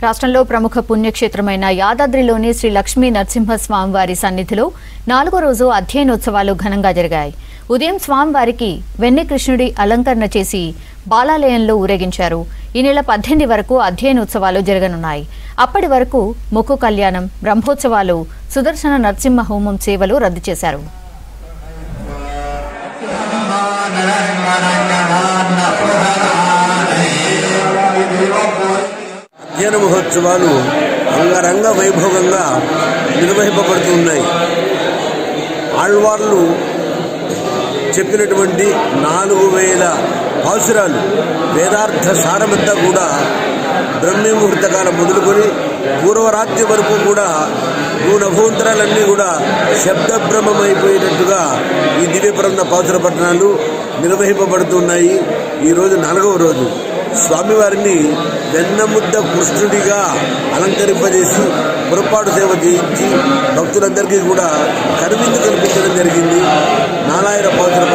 రాష్ట్రంలో ప్రముఖ పుణ్యక్షేత్రమైన యాదాద్రిలోని శ్రీ లక్ష్మీ నరసింహ స్వామివారి సన్నిధిలో నాలుగో రోజు అధ్యయనోత్సవాలు ఘనంగా జరిగాయి ఉదయం స్వామివారికి వెన్నె కృష్ణుడి అలంకరణ చేసి బాలాలయంలో ఊరేగించారు ఈ నెల పద్దెనిమిది వరకు అధ్యయనోత్సవాలు జరగనున్నాయి అప్పటి వరకు మొక్కు కళ్యాణం బ్రహ్మోత్సవాలు సుదర్శన నరసింహ హోమం సేవలు రద్దు చేశారు అధ్యయన మహోత్సవాలు అంగరంగ వైభవంగా నిర్వహింపబడుతున్నాయి ఆళ్వార్లు చెప్పినటువంటి నాలుగు వేల పాసురాలు వేదార్థ సారమంతా కూడా బ్రహ్మీ ముహూర్త కాలం మొదలుకొని పూర్వరాత్రి వరకు కూడా నభూంతరాలన్నీ కూడా శబ్దభ్రమమైపోయినట్టుగా ఈ దివ్యప్రంద పాసుర పట్టణాలు నిర్వహింపబడుతున్నాయి ఈరోజు నాలుగవ రోజు స్వామివారిని వెన్నముద్ద కృష్ణుడిగా అలంకరింపజేసి పొరపాటు సేవ చేయించి భక్తులందరికీ కూడా కనువిందు కల్పించడం జరిగింది నాలాయన పాత్ర